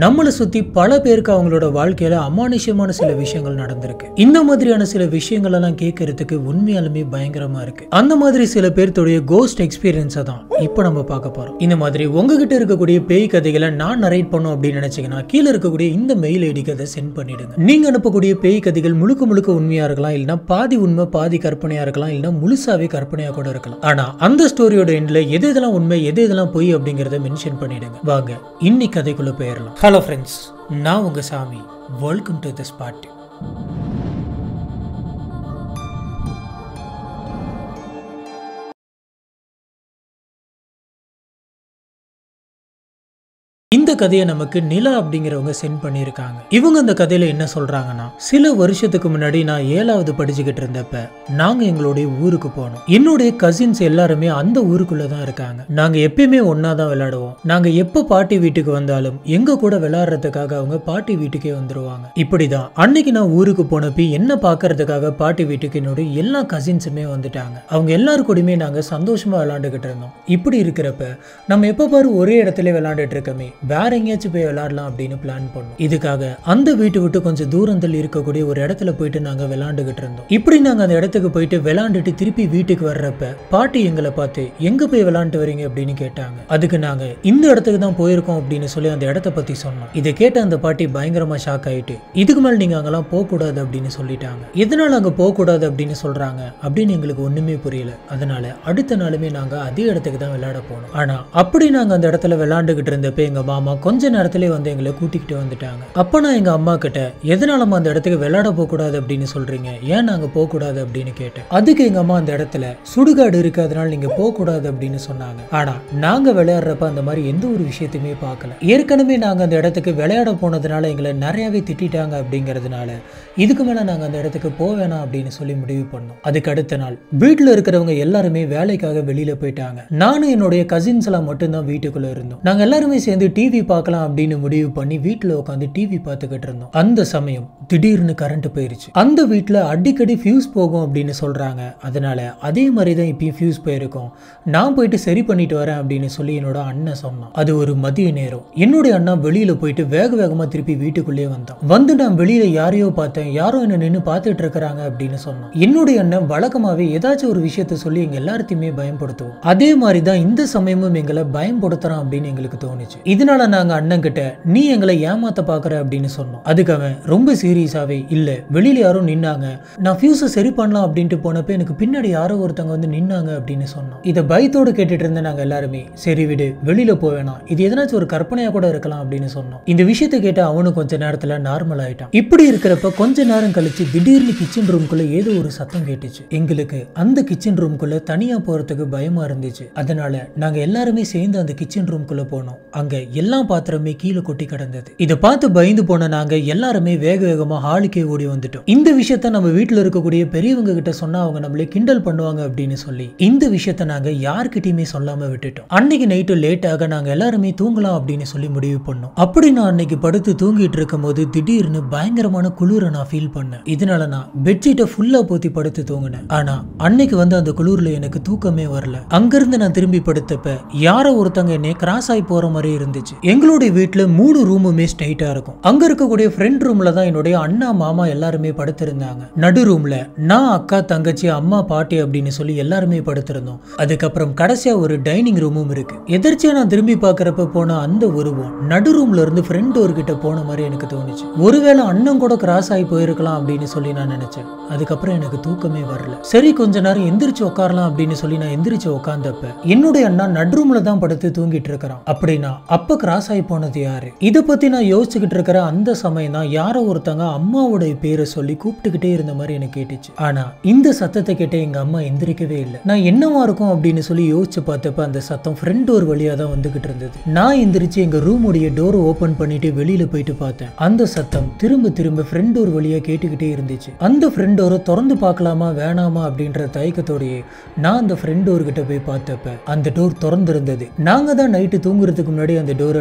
நம்மளை சுத்தி பல பேருக்கு அவங்களோட வாழ்க்கையில அமானுஷ்யமான சில விஷயங்கள் நடந்திருக்கு இந்த மாதிரியான சில விஷயங்கள் எல்லாம் கேட்கறதுக்கு உண்மையாலுமே பயங்கரமா இருக்கு அந்த மாதிரி சில பேர்த்துடைய கோஸ்ட் எக்ஸ்பீரியன்ஸை தான் இப்போ நம்ம பார்க்க போறோம் இந்த மாதிரி உங்ககிட்ட இருக்கக்கூடிய பேய் கதைகளை நான் நரேட் பண்ணும் அப்படின்னு நினைச்சீங்கன்னா கீழே இருக்கக்கூடிய இந்த மெயில் ஐடிக்கு அதை சென்ட் பண்ணிடுங்க நீங்க அனுப்பக்கூடிய பேய் கதைகள் முழுக்க முழுக்க உண்மையா இருக்கலாம் இல்லைன்னா பாதி உண்மை பாதி கற்பனையா இருக்கலாம் இல்லைன்னா முழுசாவே கற்பனையா கூட இருக்கலாம் ஆனா அந்த ஸ்டோரியோட எண்ட்ல எது எதெல்லாம் உண்மை எது எதெல்லாம் பொய் அப்படிங்கறத மென்ஷன் பண்ணிடுங்க வாங்க இன்னைக்கு கதைக்குள்ள போயிடலாம் ஹலோ ஃப்ரெண்ட்ஸ் நான் உங்க சாமி வெல்கம் டு திஸ் பார்ட்டி இந்த கதையை நமக்கு நிலா அப்படிங்கிறவங்க சென்ட் பண்ணியிருக்காங்க இவங்க இந்த கதையில என்ன சொல்றாங்கன்னா சில வருஷத்துக்கு முன்னாடி நான் ஏழாவது படிச்சுக்கிட்டு இருந்தப்ப நாங்க எங்களுடைய ஊருக்கு போனோம் என்னுடைய கசின்ஸ் எல்லாருமே அந்த ஊருக்குள்ள தான் இருக்காங்க நாங்க எப்பயுமே ஒன்னா தான் விளையாடுவோம் நாங்க எப்ப பாட்டி வீட்டுக்கு வந்தாலும் எங்க கூட விளையாடுறதுக்காக அவங்க பாட்டி வீட்டுக்கே வந்துருவாங்க இப்படிதான் அன்னைக்கு நான் ஊருக்கு போனப்ப என்ன பார்க்கறதுக்காக பாட்டி வீட்டுக்கு என்னுடைய எல்லா கசின்ஸுமே வந்துட்டாங்க அவங்க எல்லாரு கூடயுமே நாங்க சந்தோஷமா விளையாண்டுகிட்டு இருந்தோம் இப்படி இருக்கிறப்ப நம்ம எப்ப பாரு ஒரே இடத்துல விளையாண்டுட்டு இருக்கமே வேற எங்கேயாச்சும் போய் விளையாடலாம் அப்படின்னு பிளான் பண்ணோம் இதுக்காக அந்த வீட்டை விட்டு கொஞ்சம் தூரத்தில் இருக்கக்கூடிய ஒரு இடத்துல போயிட்டு நாங்க விளையாண்டுகிட்டு இருந்தோம் இப்படி நாங்க அந்த இடத்துக்கு போயிட்டு விளையாண்டுட்டு திருப்பி வீட்டுக்கு வர்றப்ப பாட்டி எங்களை பார்த்து எங்க போய் விளையாண்டு வரீங்க அப்படின்னு கேட்டாங்க அதுக்கு நாங்க இந்த இடத்துக்கு தான் போயிருக்கோம் அப்படின்னு சொல்லி அந்த இடத்த பத்தி சொன்னோம் இதை கேட்ட அந்த பாட்டி பயங்கரமா ஷாக் ஆயிட்டு இதுக்கு மேல நீங்க அங்கெல்லாம் போக கூடாது அப்படின்னு சொல்லிட்டாங்க எதனால அங்க போக கூடாது அப்படின்னு சொல்றாங்க அப்படின்னு எங்களுக்கு ஒண்ணுமே புரியல அதனால அடுத்த நாளுமே நாங்க அதே இடத்துக்கு தான் விளையாட போனோம் ஆனா அப்படி நாங்க அந்த இடத்துல விளையாண்டுகிட்டு இருந்தப்ப எங்க மாமா கொஞ்ச நேரத்திலே வந்து எங்களை கூட்டிக்கிட்டு வந்துட்டாங்க அப்ப நான் எங்க அம்மா கிட்ட எதனாலமா அந்த இடத்துக்கு விளையாட போக கூடாது அப்படின்னு சொல்றீங்க ஏன் நாங்க போக கூடாது அப்படின்னு கேட்டேன் அதுக்கு எங்க அம்மா அந்த இடத்துல சுடுகாடு இருக்கு அதனால நீங்க போக கூடாது அப்படின்னு சொன்னாங்க ஆனா நாங்க விளையாடுறப்ப அந்த மாதிரி எந்த ஒரு விஷயத்தையுமே பார்க்கல ஏற்கனவே நாங்க அந்த இடத்துக்கு விளையாட போனதுனால எங்களை நிறையவே திட்டிட்டாங்க அப்படிங்கறதுனால இதுக்கு மேல நாங்க அந்த இடத்துக்கு போக வேணாம் அப்படின்னு சொல்லி முடிவு பண்ணோம் அதுக்கு அடுத்த நாள் வீட்டுல இருக்கிறவங்க எல்லாருமே வேலைக்காக வெளியில போயிட்டாங்க நானும் என்னுடைய கசின்ஸ் எல்லாம் மட்டும்தான் வீட்டுக்குள்ள இருந்தோம் நாங்க எல்லாருமே சேர்ந்து டிவி பார்க்கலாம் அப்படின்னு முடிவு பண்ணி வீட்டுல உட்காந்து டிவி பார்த்துக்கிட்டு இருந்தோம் அந்த சமயம் திடீர்னு கரண்ட் போயிருச்சு அந்த வீட்டுல அடிக்கடி ஃபியூஸ் போகும் அப்படின்னு சொல்றாங்க அதனால அதே மாதிரி தான் இப்பயும் ஃபியூஸ் போயிருக்கும் நான் போயிட்டு சரி பண்ணிட்டு வரேன் அப்படின்னு சொல்லி என்னோட அண்ணன் சொன்னான் அது ஒரு மதிய நேரம் என்னுடைய அண்ணா வெளியில போயிட்டு வேக வேகமா திருப்பி வீட்டுக்குள்ளே வந்தான் வந்து நான் வெளியில யாரையோ பார்த்தேன் யாரோ என்ன நின்று பார்த்துட்டு இருக்கிறாங்க அப்படின்னு சொன்னான் என்னுடைய அண்ணன் வழக்கமாவே ஏதாச்சும் ஒரு விஷயத்த சொல்லி எங்க எல்லாத்தையுமே பயன்படுத்துவோம் அதே மாதிரி தான் இந்த சமயமும் எங்களை பயன்படுத்துறான் அப்படின்னு எங்களுக்கு தோணுச்சு இதனால நாங்க அண்ணன் கிட்ட நீ எங்களை ஏமாத்த பாக்குற அப்படின்னு சொன்னோம் அதுக்கு அவன் ரொம்ப சீரியஸாவே இல்ல வெளியில யாரோ நின்னாங்க நான் ஃபியூஸை சரி பண்ணலாம் அப்படின்ட்டு போனப்ப எனக்கு பின்னாடி யாரோ ஒருத்தவங்க வந்து நின்னாங்க அப்படின்னு சொன்னோம் இதை பயத்தோடு கேட்டுட்டு இருந்த நாங்க எல்லாருமே சரி விடு வெளியில போக வேணாம் இது எதனாச்சும் ஒரு கற்பனையா கூட இருக்கலாம் அப்படின்னு சொன்னோம் இந்த விஷயத்தை கேட்ட அவனும் கொஞ்ச நேரத்துல நார்மல் ஆயிட்டான் இப்படி இருக்கிறப்ப கொஞ்ச நேரம் கழிச்சு திடீர்னு கிச்சன் ரூம்குள்ள ஏதோ ஒரு சத்தம் கேட்டுச்சு எங்களுக்கு அந்த கிச்சன் ரூம்குள்ள தனியா போறதுக்கு பயமா இருந்துச்சு அதனால நாங்க எல்லாருமே சேர்ந்து அந்த கிச்சன் ரூம்குள்ள போனோம் அங்க எல்லா பாத்திரமே கீழே கொட்டி கிடந்தது இதை பார்த்து பயந்து போன நாங்க எல்லாருமே வேக வேகமா ஹாலுக்கே ஓடி வந்துட்டோம் இந்த விஷயத்த நம்ம வீட்டுல இருக்கக்கூடிய பெரியவங்க கிட்ட சொன்னா அவங்க நம்மளே கிண்டல் பண்ணுவாங்க அப்படின்னு சொல்லி இந்த விஷயத்த நாங்க யார்கிட்டயுமே சொல்லாம விட்டுட்டோம் அன்னைக்கு நைட்டு லேட்டாக நாங்க எல்லாருமே தூங்கலாம் அப்படின்னு சொல்லி முடிவு பண்ணோம் அப்படி நான் அன்னைக்கு படுத்து தூங்கிட்டு இருக்கும் போது திடீர்னு பயங்கரமான குளிரை நான் ஃபீல் பண்ணேன் இதனால நான் பெட்ஷீட்டை ஃபுல்லா போத்தி படுத்து தூங்கினேன் ஆனா அன்னைக்கு வந்து அந்த குளிர்ல எனக்கு தூக்கமே வரல அங்கிருந்து நான் திரும்பி படுத்தப்ப யாரோ ஒருத்தங்க என்னை கிராஸ் ஆகி போற மாதிரி இருந்துச்சு எங்களுடைய வீட்டுல மூணு ரூமுமே ஸ்ட்ரைட்டா இருக்கும் அங்க இருக்கக்கூடிய ஃப்ரண்ட் ரூம்ல தான் என்னுடைய அண்ணா மாமா எல்லாருமே படுத்திருந்தாங்க நடு ரூம்ல நான் அக்கா தங்கச்சி அம்மா பாட்டி அப்படின்னு சொல்லி எல்லாருமே படுத்திருந்தோம் அதுக்கப்புறம் கடைசியா ஒரு டைனிங் ரூமும் இருக்கு எதிர்ச்சியா நான் திரும்பி பார்க்கறப்ப போன அந்த உருவம் நடு ரூம்ல இருந்து ஃப்ரண்ட் டோர் கிட்ட போன மாதிரி எனக்கு தோணுச்சு ஒருவேளை அண்ணன் கூட கிராஸ் ஆகி போயிருக்கலாம் அப்படின்னு சொல்லி நான் நினைச்சேன் அதுக்கப்புறம் எனக்கு தூக்கமே வரல சரி கொஞ்ச நேரம் எந்திரிச்சு உட்காரலாம் அப்படின்னு சொல்லி நான் எந்திரிச்சு உட்காந்தப்ப என்னுடைய அண்ணா நட்ரூம்ல தான் படுத்து தூங்கிட்டு இருக்கிறான் அப்படின்னா அப்ப கிராஸ் ஆகி போனது யாரு இத பத்தி நான் யோசிச்சுக்கிட்டு இருக்கிற அந்த சமயம் தான் யாரோ ஒருத்தங்க அம்மாவோட பேரை சொல்லி கூப்பிட்டுக்கிட்டே இருந்த மாதிரி எனக்கு கேட்டுச்சு ஆனா இந்த சத்தத்தை கேட்ட எங்க அம்மா எந்திரிக்கவே இல்லை நான் என்னவா இருக்கும் அப்படின்னு சொல்லி யோசிச்சு பார்த்தப்ப அந்த சத்தம் ஃப்ரண்ட் டோர் வழியா தான் வந்துகிட்டு இருந்தது நான் எந்திரிச்சு எங்க ரூமுடைய டோர் ஓபன் பண்ணிட்டு வெளியில போயிட்டு பார்த்தேன் அந்த சத்தம் திரும்ப திரும்ப ஃப்ரண்ட் டோர் வழியா கேட்டுக்கிட்டே இருந்துச்சு அந்த ஃப்ரண்ட் டோரை திறந்து பார்க்கலாமா வேணாமா அப்படின்ற தயக்கத்தோடயே நான் அந்த ஃப்ரண்ட் டோர் கிட்ட போய் பார்த்தப்ப அந்த டோர் திறந்திருந்தது நாங்க தான் நைட்டு தூங்குறதுக்கு முன்னாடி அந்த டோரை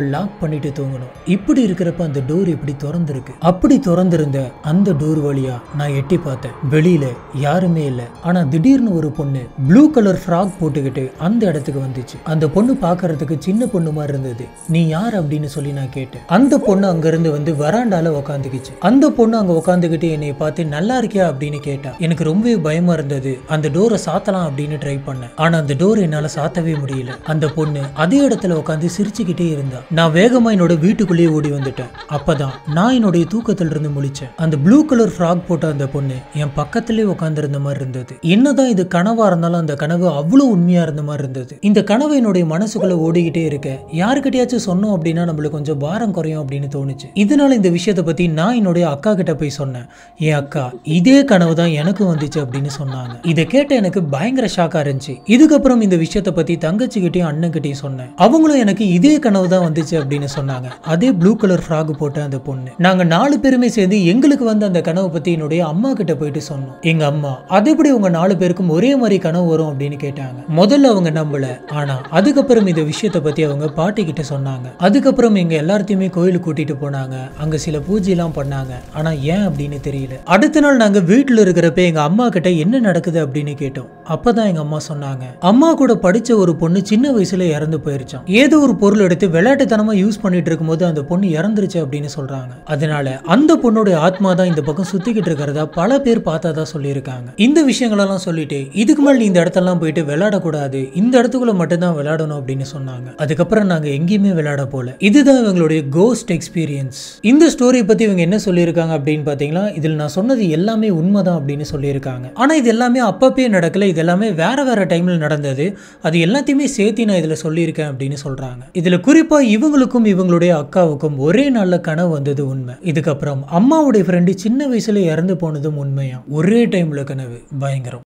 லாக் பண்ணிட்டு தூங்கணும் இப்படி இருக்கிறப்ப அந்த டோர் இப்படி திறந்திருக்கு அப்படி திறந்திருந்த அந்த டோர் வழியா நான் எட்டி பார்த்தேன் வெளியில யாருமே இல்லை ஆனா திடீர்னு ஒரு பொண்ணு ப்ளூ கலர் ஃப்ராக் போட்டுக்கிட்டு அந்த இடத்துக்கு வந்துச்சு அந்த பொண்ணு பார்க்கறதுக்கு சின்ன பொண்ணு மாதிரி இருந்தது நீ யார் அப்படின்னு சொல்லி நான் கேட்டேன் அந்த பொண்ணு அங்க இருந்து வந்து வராண்டால உக்காந்துக்கிச்சு அந்த பொண்ணு அங்க உட்காந்துக்கிட்டு என்னை பார்த்து நல்லா இருக்கியா அப்படின்னு கேட்டா எனக்கு ரொம்பவே பயமா இருந்தது அந்த டோரை சாத்தலாம் அப்படின்னு ட்ரை பண்ணேன் ஆனா அந்த டோர் என்னால சாத்தவே முடியல அந்த பொண்ணு அதே இடத்துல உட்காந்து சிரிச்சுக்கிட்டே இருந்தா நான் வேகமா என்னோட வீட்டுக்குள்ளேயே ஓடி வந்துட்டேன் அப்பதான் நான் என்னுடைய தூக்கத்துல இருந்து முழிச்சேன் அந்த ப்ளூ கலர் ஃப்ராக் போட்ட அந்த பொண்ணு என் பக்கத்திலே உட்காந்துருந்த மாதிரி இருந்தது என்னதான் இது கனவா இருந்தாலும் அந்த கனவு அவ்வளவு உண்மையா இருந்த மாதிரி இருந்தது இந்த கனவு என்னுடைய மனசுக்குள்ள ஓடிக்கிட்டே இருக்க யாருக்கிட்டயாச்சும் சொன்னோம் அப்படின்னா நம்மளுக்கு கொஞ்சம் பாரம் குறையும் அப்படின்னு தோணுச்சு இதனால இந்த விஷயத்தை பத்தி நான் என்னுடைய அக்கா கிட்ட போய் சொன்னேன் என் அக்கா இதே கனவு தான் எனக்கும் வந்துச்சு அப்படின்னு சொன்னாங்க இதை கேட்ட எனக்கு பயங்கர ஷாக்கா இருந்துச்சு இதுக்கப்புறம் இந்த விஷயத்தை பத்தி தங்கச்சிக்கிட்டையும் அண்ணன்கிட்டையும் சொன்னேன் அவங்களும் எனக்கு இதே கனவு தான் வந்துச்சு அப்படின்னு சொன்னாங்க அதே ப்ளூ கலர் ஃப்ராக் போட்ட அந்த பொண்ணு நாங்க நாலு பேருமே சேர்ந்து எங்களுக்கு வந்து அந்த கனவு பத்தி என்னுடைய அம்மா கிட்ட போயிட்டு சொன்னோம் எங்க அம்மா அது எப்படி உங்க நாலு பேருக்கும் ஒரே மாதிரி கனவு வரும் அப்படின்னு கேட்டாங்க முதல்ல அவங்க நம்பல ஆனா அதுக்கப்புறம் இந்த விஷயத்தை பத்தி அவங்க பாட்டி கிட்ட சொன்னாங்க அதுக்கப்புறம் எங்க எல்லாத்தையுமே கோயிலுக்கு கூட்டிட்டு போனாங்க அங்க சில பூஜை எல்லாம் பண்ணாங்க ஆனா ஏன் அப்படின்னு தெரியல அடுத்த நாள் நாங்க வீட்டுல இருக்கிறப்ப எங்க அம்மா கிட்ட என்ன நடக்குது அப்படின்னு கேட்டோம் அப்பதான் எங்க அம்மா சொன்னாங்க அம்மா கூட படிச்ச ஒரு பொண்ணு சின்ன வயசுல இறந்து போயிருச்சான் ஏதோ ஒரு பொருள் எடுத்து விளையாட்டுத்தனமா யூஸ் பண்ணிட்டு இருக்கும்போது அந்த பொண்ணு இறந்துருச்சு அப்படின்னு சொல்றாங்க அதனால அந்த பொண்ணோட ஆத்மா தான் இந்த பக்கம் சுத்திக்கிட்டு இருக்கிறதா பல பேர் பார்த்ததா சொல்லியிருக்காங்க இந்த விஷயங்களெல்லாம் சொல்லிட்டு இதுக்கு மேல நீ இந்த இடத்தெல்லாம் போயிட்டு விளையாடக்கூடாது இந்த இடத்துக்குள்ள மட்டும்தான் விளையாடணும் அப்படின்னு சொன்னாங்க அதுக்கப்புறம் நாங்க எங்கேயுமே விளையாட போல இதுதான் இவங்களுடைய கோஸ்ட் எக்ஸ்பீரியன்ஸ் இந்த ஸ்டோரி பத்தி இவங்க என்ன சொல்லியிருக்காங்க அப்படின்னு பாத்தீங்கன்னா இதில் நான் சொன்னது எல்லாமே உண்மைதான் அப்படின்னு சொல்லியிருக்காங்க ஆனா இது எல்லாமே அப்பப்பே நடக்கல இது எல்லாமே வேற வேற டைம்ல நடந்தது அது எல்லாத்தையுமே சேர்த்து நான் இதுல சொல்லியிருக்கேன் அப்படின்னு சொல்றாங்க இதுல குறிப்பா இவங்களுக்கும் இவங்களுடைய அக்காவுக்கும் ஒரே நாள்ல கனவு வந்தது உண்மை இதுக்கப்புறம் அம்மாவுடைய ஃப்ரெண்டு சின்ன வயசுல இறந்து போனதும் உண்மையா ஒரே டைம்ல கனவு பயங்கரம்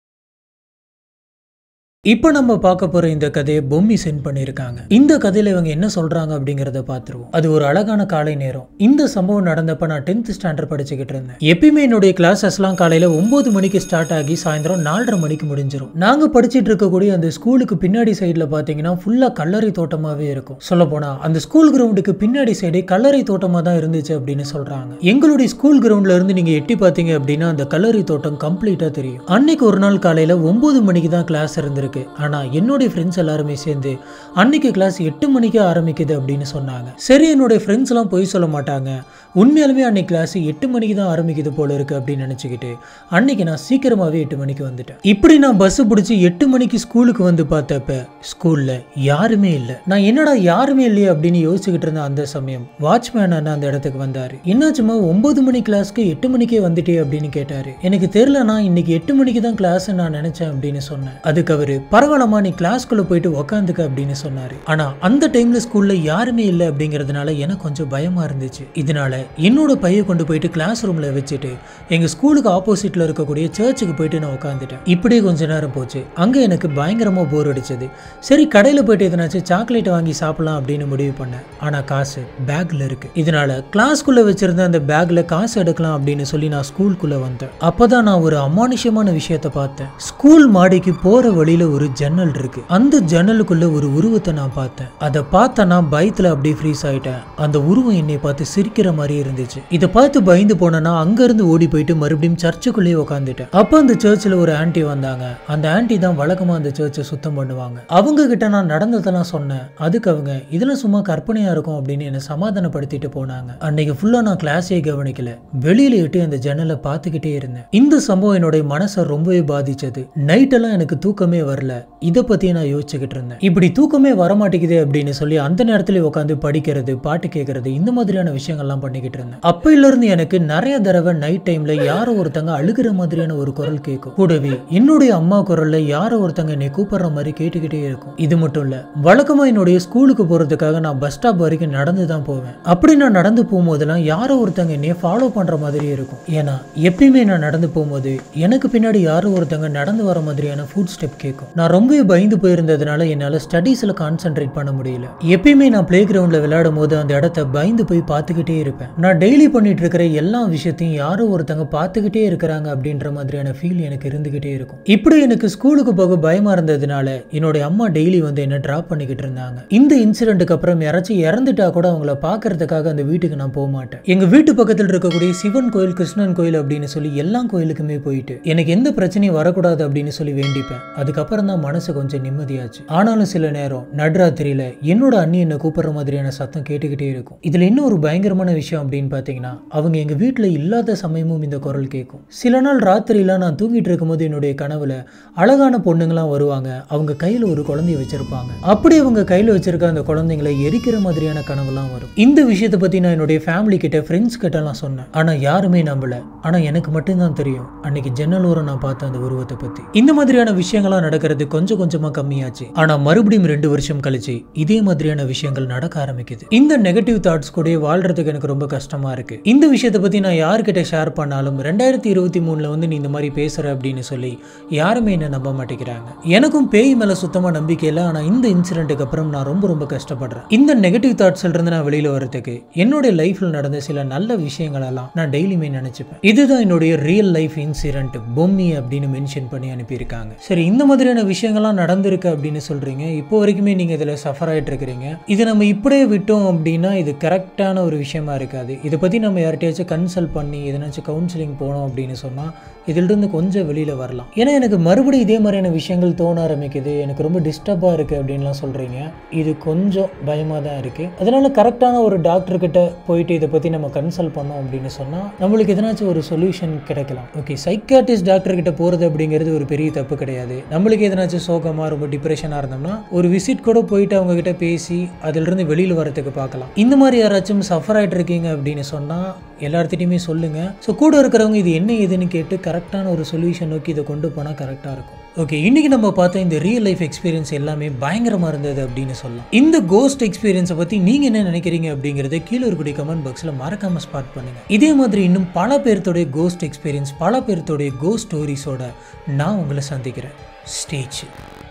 இப்போ நம்ம பார்க்க போற இந்த கதையை பொம்மி சென்ட் பண்ணியிருக்காங்க இந்த கதையில இவங்க என்ன சொல்றாங்க அப்படிங்கறத பார்த்துருவோம் அது ஒரு அழகான காலை நேரம் இந்த சம்பவம் நடந்தப்ப நான் டென்த் ஸ்டாண்டர்ட் படிச்சுக்கிட்டு இருந்தேன் எப்பயுமே என்னுடைய கிளாஸஸ்லாம் காலையில ஒன்பது மணிக்கு ஸ்டார்ட் ஆகி சாயந்தரம் நாலரை மணிக்கு முடிஞ்சிரும் நாங்க படிச்சிட்டு இருக்கக்கூடிய அந்த ஸ்கூலுக்கு பின்னாடி சைடுல பாத்தீங்கன்னா ஃபுல்லா கல்லறை தோட்டமாவே இருக்கும் சொல்ல போனா அந்த ஸ்கூல் கிரவுண்டுக்கு பின்னாடி சைடே கல்லறை தோட்டமா தான் இருந்துச்சு அப்படின்னு சொல்றாங்க எங்களுடைய ஸ்கூல் கிரவுண்ட்ல இருந்து நீங்க எட்டி பார்த்தீங்க அப்படின்னா அந்த கல்லறை தோட்டம் கம்ப்ளீட்டா தெரியும் அன்னைக்கு ஒரு நாள் காலையில ஒன்பது மணிக்கு தான் கிளாஸ் இருந்திருக்கு ஆனா என்னுடைய ஃப்ரெண்ட்ஸ் எல்லாருமே சேர்ந்து அன்னைக்கு கிளாஸ் எட்டு மணிக்கு ஆரம்பிக்குது அப்படின்னு சொன்னாங்க சரி என்னுடைய ஃப்ரெண்ட்ஸ் எல்லாம் போய் சொல்ல மாட்டாங்க உண்மையாலுமே அன்னைக்கு கிளாஸ் எட்டு மணிக்கு தான் ஆரம்பிக்குது போல இருக்கு அப்படின்னு நினச்சிக்கிட்டு அன்னைக்கு நான் சீக்கிரமாகவே எட்டு மணிக்கு வந்துட்டேன் இப்படி நான் பஸ் பிடிச்சி எட்டு மணிக்கு ஸ்கூலுக்கு வந்து பார்த்தப்ப ஸ்கூலில் யாருமே இல்லை நான் என்னடா யாருமே இல்லையே அப்படின்னு யோசிச்சுக்கிட்டு இருந்த அந்த சமயம் வாட்ச்மேன் அண்ணா அந்த இடத்துக்கு வந்தார் என்னாச்சுமா ஒன்பது மணி கிளாஸ்க்கு எட்டு மணிக்கே வந்துட்டே அப்படின்னு கேட்டார் எனக்கு தெரியலண்ணா இன்னைக்கு எட்டு மணிக்கு தான் கிளாஸ் நான் நினச்சேன் அப்படின்னு சொன்னேன் அதுக்கு அவர் பரவாயில்லம்மா நீ கிளாஸ்க்குள்ளே போயிட்டு உக்காந்துக்க அப்படின்னு சொன்னார் ஆனால் அந்த டைமில் ஸ்கூலில் யாருமே இல்லை அப்படிங்கிறதுனால எனக்கு கொஞ்சம் பயமாக இருந்துச்சு இதனால என்னோட பையை கொண்டு போயிட்டு கிளாஸ் ரூமில் வச்சுட்டு எங்கள் ஸ்கூலுக்கு ஆப்போசிட்டில் இருக்கக்கூடிய சர்ச்சுக்கு போயிட்டு நான் உட்காந்துட்டேன் இப்படியே கொஞ்ச நேரம் போச்சு அங்கே எனக்கு பயங்கரமாக போர் அடிச்சது சரி கடையில் போயிட்டு எதனாச்சும் சாக்லேட் வாங்கி சாப்பிடலாம் அப்படின்னு முடிவு பண்ணேன் ஆனால் காசு பேக்கில் இருக்கு இதனால கிளாஸ்க்குள்ளே வச்சிருந்த அந்த பேக்கில் காசு எடுக்கலாம் அப்படின்னு சொல்லி நான் ஸ்கூலுக்குள்ளே வந்தேன் அப்பதான் நான் ஒரு அமானுஷ்யமான விஷயத்தை பார்த்தேன் ஸ்கூல் மாடிக்கு போகிற வழியில் ஒரு ஜன்னல் இருக்கு அந்த ஜன்னலுக்குள்ள ஒரு உருவத்தை நான் பார்த்தேன் அதை பார்த்த நான் பயத்தில் அப்படியே ஃப்ரீஸ் ஆயிட்டேன் அந்த உருவம் என்னை பார்த்து சிரிக்கிற மாதிரி இருந்துச்சு இதை பார்த்து பயந்து போனேன்னா அங்கிருந்து ஓடி போயிட்டு மறுபடியும் சர்ச்சுக்குள்ளேயே உட்காந்துட்டேன் அப்போ அந்த சர்ச்சில் ஒரு ஆன்ட்டி வந்தாங்க அந்த ஆன்ட்டி தான் வழக்கமாக அந்த சர்ச்சை சுத்தம் பண்ணுவாங்க அவங்க கிட்ட நான் நடந்ததெல்லாம் சொன்னேன் அதுக்கு அவங்க இதெல்லாம் சும்மா கற்பனையா இருக்கும் அப்படின்னு என்னை சமாதானப்படுத்திட்டு போனாங்க அன்னைக்கு ஃபுல்லா நான் கிளாஸே கவனிக்கல வெளியில எட்டி அந்த ஜன்னலை பார்த்துக்கிட்டே இருந்தேன் இந்த சம்பவம் என்னுடைய மனசை ரொம்பவே பாதிச்சது நைட் எல்லாம் எனக்கு தூக்கமே வரல இதை பத்தி நான் யோசிச்சுக்கிட்டு இருந்தேன் இப்படி தூக்கமே வரமாட்டேங்குதே அப்படின்னு சொல்லி அந்த நேரத்துல உட்காந்து படிக்கிறது பாட்டு கேட்கறது இந்த மாதிரியான விஷயங்கள்லாம் பண்ணிக்கிட்டு இருந்தேன் அப்பையில இருந்து எனக்கு நிறைய தடவை நைட் டைம்ல யாரோ ஒருத்தங்க அழுகிற மாதிரியான ஒரு குரல் கேட்கும் கூடவே என்னுடைய அம்மா குரல்ல யாரோ ஒருத்தங்க என்னை கூப்பிடுற மாதிரி கேட்டுக்கிட்டே இருக்கும் இது மட்டும் இல்ல வழக்கமா என்னுடைய ஸ்கூலுக்கு போறதுக்காக நான் பஸ் ஸ்டாப் வரைக்கும் நடந்து தான் போவேன் அப்படி நான் நடந்து போகும்போதெல்லாம் யாரோ ஒருத்தங்க என்னைய ஃபாலோ பண்ற மாதிரி இருக்கும் ஏன்னா எப்பயுமே நான் நடந்து போகும்போது எனக்கு பின்னாடி யாரோ ஒருத்தங்க நடந்து வர மாதிரியான ஃபுட் ஸ்டெப் கேட்கும் நான் ரொம்பவே பயந்து போயிருந்ததுனால என்னால ஸ்டடீஸ்ல கான்சென்ட்ரேட் பண்ண முடியல எப்பயுமே நான் பிளே கிரவுண்ட்ல விளையாடும் போது அந்த இடத்த பயந்து போய் பார்த்துக்கிட்டே இருப்பேன் நான் டெய்லி பண்ணிட்டு இருக்கிற எல்லா விஷயத்தையும் யாரோ ஒருத்தங்க பார்த்துக்கிட்டே இருக்கிறாங்க அப்படின்ற மாதிரியான ஃபீல் எனக்கு இருந்துகிட்டே இருக்கும் இப்படி எனக்கு ஸ்கூலுக்கு போக பயமா இருந்ததுனால என்னுடைய அம்மா டெய்லி வந்து என்ன ட்ராப் பண்ணிக்கிட்டு இருந்தாங்க இந்த இன்சிடென்ட்டுக்கு அப்புறம் யாராச்சும் இறந்துட்டா கூட அவங்கள பார்க்கறதுக்காக அந்த வீட்டுக்கு நான் போக மாட்டேன் எங்க வீட்டு பக்கத்தில் இருக்கக்கூடிய சிவன் கோயில் கிருஷ்ணன் கோயில் அப்படின்னு சொல்லி எல்லா கோயிலுக்குமே போயிட்டு எனக்கு எந்த பிரச்சனையும் வரக்கூடாது அப்படின்னு சொல்லி வேண்டிப்பேன் அதுக்கப்புறம் தான் மனசு கொஞ்சம் நிம்மதியாச்சு ஆனாலும் சில நேரம் நடுராத்திரியில என்னோட அண்ணி என்ன கூப்பிடுற மாதிரியான சத்தம் கேட்டுக்கிட்டே இருக்கும் இதுல இன்னும் ஒரு பயங்கரமான விஷயம் அப்படின்னு பார்த்தீங்கன்னா அவங்க எங்க வீட்டில் இல்லாத சமயமும் இந்த குரல் கேட்கும் சில நாள் ராத்திரியில நான் தூங்கிட்டு இருக்கும்போது என்னுடைய கனவுல அழகான பொண்ணுங்களாம் வருவாங்க அவங்க கையில ஒரு குழந்தைய வச்சிருப்பாங்க அப்படி அவங்க கையில வச்சிருக்க அந்த குழந்தைங்களை எரிக்கிற மாதிரியான கனவுலாம் வரும் இந்த விஷயத்தை பத்தி நான் என்னுடைய ஃபேமிலி கிட்ட ஃப்ரெண்ட்ஸ் கிட்டலாம் சொன்னேன் ஆனா யாருமே நம்பல ஆனா எனக்கு மட்டும்தான் தெரியும் அன்னைக்கு ஜன்னல் ஓரம் நான் பார்த்த அந்த உருவத்தை பத்தி இந்த மாதிரியான விஷயங்கள்லாம் நடக்கிறது கொஞ்சம் கொஞ்சமா கம்மியாச்சு ஆனா மறுபடியும் ரெண்டு வருஷம் கழிச்சு இதே மாதிரியான விஷயங்கள் நடக்க ஆரம்பிக்குது இந்த நெகட்டிவ் தாட்ஸ் கூட வாழ்றதுக்கு எனக்கு ரொம்ப கஷ்டமா இருக்கு இந்த விஷயத்தை பத்தி நான் யார்கிட்ட ஷேர் பண்ணாலும் ரெண்டாயிரத்தி இருபத்தி மூணுல வந்து நீ இந்த மாதிரி பேசுற அப்படின்னு சொல்லி யாருமே என்ன நம்ப மாட்டேங்கிறாங்க எனக்கும் பேய் மேல சுத்தமா நம்பிக்கை இல்லை ஆனா இந்த இன்சிடென்ட்டுக்கு அப்புறம் நான் ரொம்ப ரொம்ப கஷ்டப்படுறேன் இந்த நெகட்டிவ் தாட்ஸ்ல இருந்து நான் வெளியில வரதுக்கு என்னுடைய லைஃப்ல நடந்த சில நல்ல விஷயங்கள் எல்லாம் நான் டெய்லியுமே நினைச்சுப்பேன் இதுதான் என்னுடைய ரியல் லைஃப் இன்சிடென்ட் பொம்மி அப்படின்னு மென்ஷன் பண்ணி அனுப்பியிருக்காங்க சரி இந்த மாதிரியான விஷயங்கள்லாம் நடந்திருக்கு அப்படின்னு சொல்றீங்க இப்போ வரைக்குமே நீங்க இதுல சஃபர் ஆயிட்டு இருக்கிறீங்க இது நம்ம இப்படியே விட்டோம் அப்படின்னா இது கரெக்டான ஒரு விஷயமா இருக்காது இதை பத்தி நம்ம யார்கிட்டயாச்சும் கன்சல்ட் பண்ணி எதனாச்சும் கவுன்சிலிங் போனோம் அப்படின்னு சொன்னா இதிலிருந்து கொஞ்சம் வெளியில வரலாம் ஏன்னா எனக்கு மறுபடியும் இதே மாதிரியான விஷயங்கள் தோண ஆரம்பிக்குது எனக்கு ரொம்ப டிஸ்டர்பாக இருக்குது அப்படின்லாம் சொல்கிறீங்க இது கொஞ்சம் பயமாக தான் இருக்குது அதனால கரெக்டான ஒரு டாக்டர் கிட்ட போயிட்டு இதை பற்றி நம்ம கன்சல்ட் பண்ணோம் அப்படின்னு சொன்னால் நம்மளுக்கு எதனாச்சும் ஒரு சொல்யூஷன் கிடைக்கலாம் ஓகே சைக்காட்டிஸ்ட் டாக்டர் கிட்ட போகிறது அப்படிங்கிறது ஒரு பெரிய தப்பு கிடையாது நம்மளுக்கு எதனாச்சும் சோகமாக ரொம்ப டிப்ரெஷனாக இருந்தோம்னா ஒரு விசிட் கூட போயிட்டு அவங்க கிட்ட பேசி அதிலிருந்து வெளியில் வரதுக்கு பார்க்கலாம் இந்த மாதிரி யாராச்சும் சஃபர் ஆகிட்டு இருக்கீங்க அப்படின்னு சொன்னால் எல்லார்த்திட்டையுமே சொல்லுங்கள் ஸோ கூட இருக்கிறவங்க இது என்ன ஏதுன்னு கேட்டு கரெக்டான ஒரு சொல்யூஷன் நோக்கி இதை கொண்டு போனால் கரெக்டாக இருக்கும் ஓகே இன்னைக்கு நம்ம பார்த்த இந்த ரியல் லைஃப் எக்ஸ்பீரியன்ஸ் எல்லாமே பயங்கரமாக இருந்தது அப்படின்னு சொல்லலாம் இந்த கோஸ்ட் எக்ஸ்பீரியன்ஸை பற்றி நீங்கள் என்ன நினைக்கிறீங்க அப்படிங்கிறத கீழே இருக்கக்கூடிய கமெண்ட் பாக்ஸில் மறக்காமல் ஸ்பாட் பண்ணுங்க இதே மாதிரி இன்னும் பல பேர்த்தோடைய கோஸ்ட் எக்ஸ்பீரியன்ஸ் பல பேர்த்தோடைய கோஸ்ட் ஸ்டோரிஸோட நான் உங்களை சந்திக்கிறேன் ஸ்டேஜ்